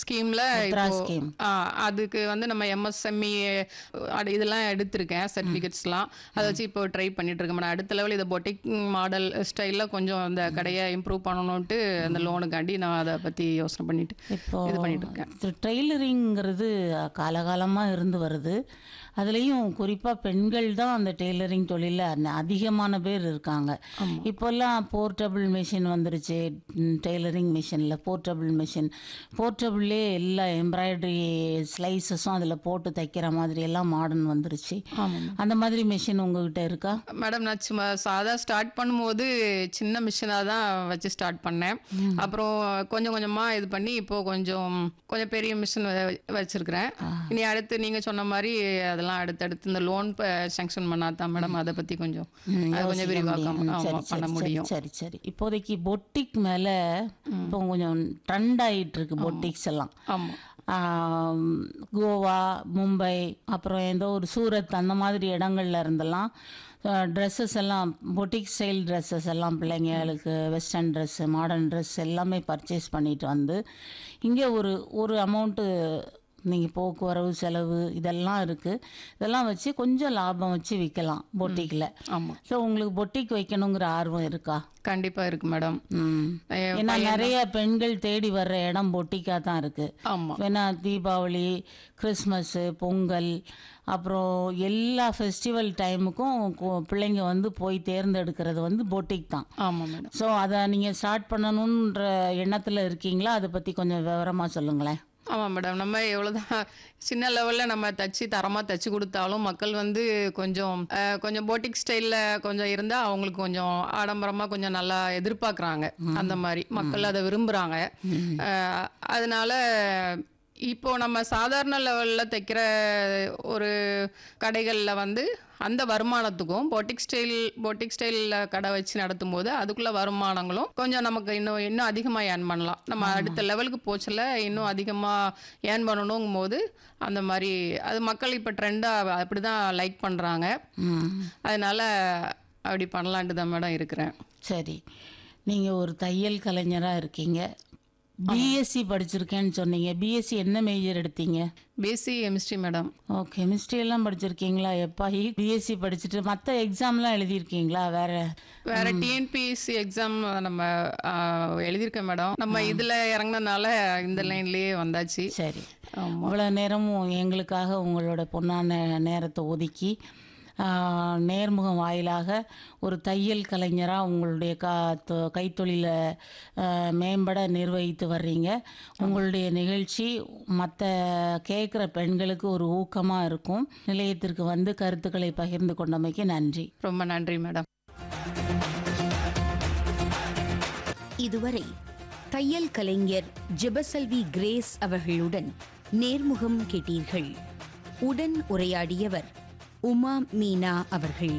ஸ்கீம்ல முத்ரா இப்போ ஸ்கீம். ஆ, அதுக்கு வந்து நம்ம எம்எஸ்எம்இ இதெல்லாம் எடுத்திருக்கேன் சர்டிஃபிகேட்ஸ்லாம் அதை வச்சு இப்போ ட்ரை பண்ணிட்டு இருக்கேன் மேடம் அடுத்த லெவல் இதை பொட்டிக் மாடல் ஸ்டைலில் கொஞ்சம் அந்த கடையை இம்ப்ரூவ் பண்ணணும்ட்டு அந்த லோனுக்காண்டி நான் அதை பற்றி யோசனை பண்ணிட்டு இப்போ இது பண்ணிட்டு இருக்கேன் இது டெய்லரிங்கிறது காலகாலமாக இருந்து வருது அதுலேயும் குறிப்பாக பெண்கள் தான் அந்த டெய்லரிங் தொழிலில் அதிகமான பேர் இருக்காங்க இப்போல்லாம் போர்ட்டபிள் மிஷின் வந்துருச்சு டெய்லரிங் மிஷினில் போர்ட்டபிள் மிஷின் போர்ட்டபிள்லே எல்லா எம்ப்ராய்டரி ஸ்லைசஸும் அதில் போட்டு தைக்கிற மாதிரி எல்லாம் மாடர்ன் வந்துருச்சு ஆமாம் அந்த மாதிரி மிஷின் உங்ககிட்ட இருக்கா மேடம் நான் சும்மா சாதா ஸ்டார்ட் பண்ணும்போது சின்ன மிஷினாக தான் வச்சு ஸ்டார்ட் பண்ணேன் அப்புறம் கொஞ்சம் கொஞ்சமாக இது பண்ணி இப்போ கொஞ்சம் கொஞ்சம் பெரிய மிஷின் வச்சிருக்கிறேன் இனி அடுத்து நீங்கள் சொன்ன மாதிரி அதெல்லாம் அடுத்தடுத்து இந்த லோன் சேங்ஷன் பண்ணாதான் மேடம் அதை பற்றி கொஞ்சம் ம், அது கொஞ்சம் யோசிக்க விரிவாக்கம் முடியும். ஆமா, சரி, பண்ண சரி, முடியும் சரி சரி இப்போதைக்கு பொட்டிக் மேலே இப்போ கொஞ்சம் ட்ரெண்ட் ஆயிட்டு இருக்கு பொட்டிக்ஸ் எல்லாம் ஆமாம் ஆம், கோவா மும்பை அப்புறம் ஏதோ ஒரு சூரத் அந்த மாதிரி இடங்கள்ல இருந்தெல்லாம் ட்ரெஸ்ஸஸ் எல்லாம் பொட்டிக் ஸ்டைல் ட்ரெஸ்ஸஸ் எல்லாம் பிள்ளைங்களுக்கு வெஸ்டர்ன் ட்ரெஸ்ஸு மாடர்ன் ட்ரெஸ் எல்லாமே பர்ச்சேஸ் பண்ணிட்டு வந்து இங்கே ஒரு ஒரு அமௌண்ட்டு நீங்கள் போக்குவரவு செலவு இதெல்லாம் இருக்குது இதெல்லாம் வச்சு கொஞ்சம் லாபம் வச்சு விற்கலாம் பொட்டிக்கில் ஆமாம் ஸோ உங்களுக்கு பொட்டிக் வைக்கணுங்கிற ஆர்வம் இருக்கா கண்டிப்பாக இருக்கு மேடம் ம் என் ஏன்னா நிறைய பெண்கள் தேடி வர்ற இடம் பொட்டிக்காக தான் இருக்குது ஆமாம் வேணா தீபாவளி கிறிஸ்மஸ்ஸு பொங்கல் அப்புறம் எல்லா ஃபெஸ்டிவல் டைமுக்கும் கு- பிள்ளைங்க வந்து போய் தேர்ந்தெடுக்கிறது வந்து பொட்டிக் தான் ஆமாம் மேடம் ஸோ அதை நீங்கள் ஸ்டார்ட் பண்ணணுன்ற எண்ணத்தில் இருக்கீங்களா அதை பற்றி கொஞ்சம் விவரமாக சொல்லுங்களேன் ஆமாம் மேடம் நம்ம எவ்வளோதான் சின்ன லெவலில் நம்ம தச்சு தரமாக தச்சு கொடுத்தாலும் மக்கள் வந்து கொஞ்சம் அஹ், கொஞ்சம் போட்டிக் ஸ்டைலில் கொஞ்சம் இருந்தால் அவங்களுக்கு கொஞ்சம் ஆடம்பரமாக கொஞ்சம் நல்லா எதிர்பார்க்குறாங்க அந்த மாதிரி மக்கள் அதை விரும்புகிறாங்க அதனால இப்போ நம்ம சாதாரண லெவலில் தைக்கிற ஒரு கடைகளில் வந்து அந்த வருமானத்துக்கும் பொட்டிக் ஸ்டைல் பொட்டிக் ஸ்டைலில் கடை வச்சு நடத்தும் போது அதுக்குள்ள வருமானங்களும் கொஞ்சம் நமக்கு இன்னும் இன்னும் அதிகமாக ஏர்ன் பண்ணலாம் நம்ம அடுத்த லெவலுக்கு போச்சுல இன்னும் அதிகமாக ஏர்ன் பண்ணணுங்கும் போது அந்த மாதிரி அது மக்கள் இப்போ ட்ரெண்டாக அப்படி தான் லைக் பண்ணுறாங்க ம் அதனால அப்படி பண்ணலான்ட்டு தான் மேடம் இருக்கிறேன் சரி நீங்கள் ஒரு தையல் கலைஞராக இருக்கீங்க பிஎஸ்சி படிச்சிருக்கேன்னு சொன்னீங்க பிஎஸ்சி என்ன மேஜர் எடுத்தீங்க பிஎஸ்சி கெமிஸ்ட்ரி மேடம் ஓ கெமிஸ்ட்ரி எல்லாம் படிச்சிருக்கீங்களா எப்பா பிஎஸ்சி படிச்சுட்டு மற்ற எக்ஸாம்லாம் எழுதியிருக்கீங்களா வேற வேற டிஎன்பிஎஸ்சி எக்ஸாம் நம்ம ஆஹ், எழுதியிருக்கேன் மேடம் நம்ம இதில் இறங்குனதுனால இந்த லைன்லேயே வந்தாச்சு சரி ஆமாம் இவ்வளோ நேரமும் எங்களுக்காக உங்களோட பொன்னான நேரத்தை ஒதுக்கி ஆ, நேர்முகம் வாயிலாக ஒரு தையல் கலைஞராக உங்களுடைய கா தொ- கைத்தொழிலை ஆ, மேம்பட நிர்வகித்து வர்றீங்க உங்களுடைய நிகழ்ச்சி மற்ற கேட்குற பெண்களுக்கு ஒரு ஊக்கமாக இருக்கும் நிலையத்திற்கு வந்து கருத்துக்களை பகிர்ந்து கொண்டமைக்கு நன்றி ரொம்ப நன்றி மேடம் இதுவரை தையல் கலைஞர் ஜெபசெல்வி கிரேஸ் அவர்களுடன் நேர்முகம் கேட்டீர்கள் உடன் உரையாடியவர் உமா மீனா அவர்கள்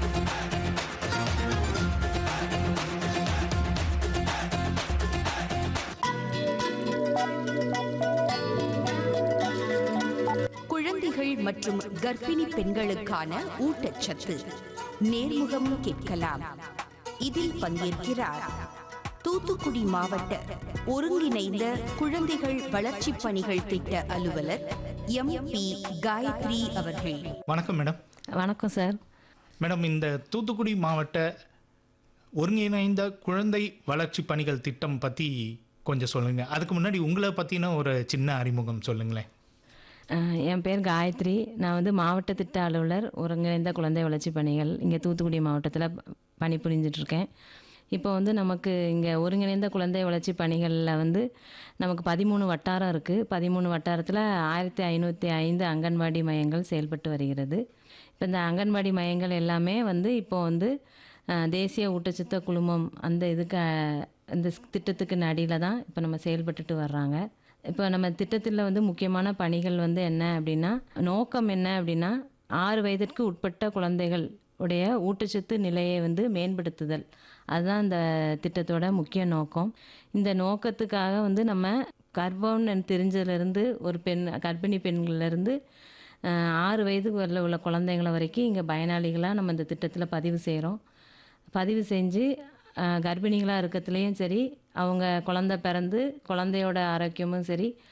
குழந்தைகள் மற்றும் கர்ப்பிணி பெண்களுக்கான ஊட்டச்சத்து நேர்முகம் கேட்கலாம் இதில் பங்கேற்கிறார் தூத்துக்குடி மாவட்ட ஒருங்கிணைந்த குழந்தைகள் வளர்ச்சிப் பணிகள் திட்ட அலுவலர் எம் பி காயத்ரி அவர்கள் வணக்கம் மேடம் வணக்கம் சார் மேடம் இந்த தூத்துக்குடி மாவட்ட ஒருங்கிணைந்த குழந்தை வளர்ச்சி பணிகள் திட்டம் பற்றி கொஞ்சம் சொல்லுங்கள் அதுக்கு முன்னாடி உங்களை பற்றின ஒரு சின்ன அறிமுகம் சொல்லுங்களேன் அஹ், என் பேர் காயத்ரி நான் வந்து மாவட்ட திட்ட அலுவலர் ஒருங்கிணைந்த குழந்தை வளர்ச்சி பணிகள் இங்கே தூத்துக்குடி மாவட்டத்தில் பணிபுரிஞ்சிட்டு இருக்கேன் இப்போ வந்து நமக்கு இங்கே ஒருங்கிணைந்த குழந்தை வளர்ச்சி பணிகளில் வந்து நமக்கு பதிமூணு வட்டாரம் இருக்குது பதிமூணு வட்டாரத்தில் ஆயிரத்தி ஐநூற்றி ஐந்து அங்கன்வாடி மையங்கள் செயல்பட்டு வருகிறது இப்போ இந்த அங்கன்வாடி மையங்கள் எல்லாமே வந்து இப்போ வந்து அஹ், தேசிய ஊட்டச்சத்து குழுமம் அந்த இதுக்கு அஹ், இந்த திட்டத்துக்கு நடியில் தான் இப்போ நம்ம செயல்பட்டுட்டு வர்றாங்க இப்போ நம்ம திட்டத்தில் வந்து முக்கியமான பணிகள் வந்து என்ன அப்படின்னா நோக்கம் என்ன அப்படின்னா ஆறு வயதிற்கு உட்பட்ட குழந்தைகள் உடைய ஊட்டச்சத்து நிலையை வந்து மேம்படுத்துதல் அதுதான் இந்த திட்டத்தோட முக்கிய நோக்கம் இந்த நோக்கத்துக்காக வந்து நம்ம கர்ப்பம்னு தெரிஞ்சதுலேருந்து ஒரு பெண் கர்ப்பிணி பெண்கள்லேருந்து ஆறு வயதுக்கு வரல உள்ள குழந்தைங்கள வரைக்கும் இங்கே பயனாளிகளாக நம்ம இந்த திட்டத்தில் பதிவு செய்கிறோம் பதிவு செஞ்சு கர்ப்பிணிகளாக இருக்கிறதுலையும் சரி அவங்க குழந்தை பிறந்து குழந்தையோட ஆரோக்கியமும் சரி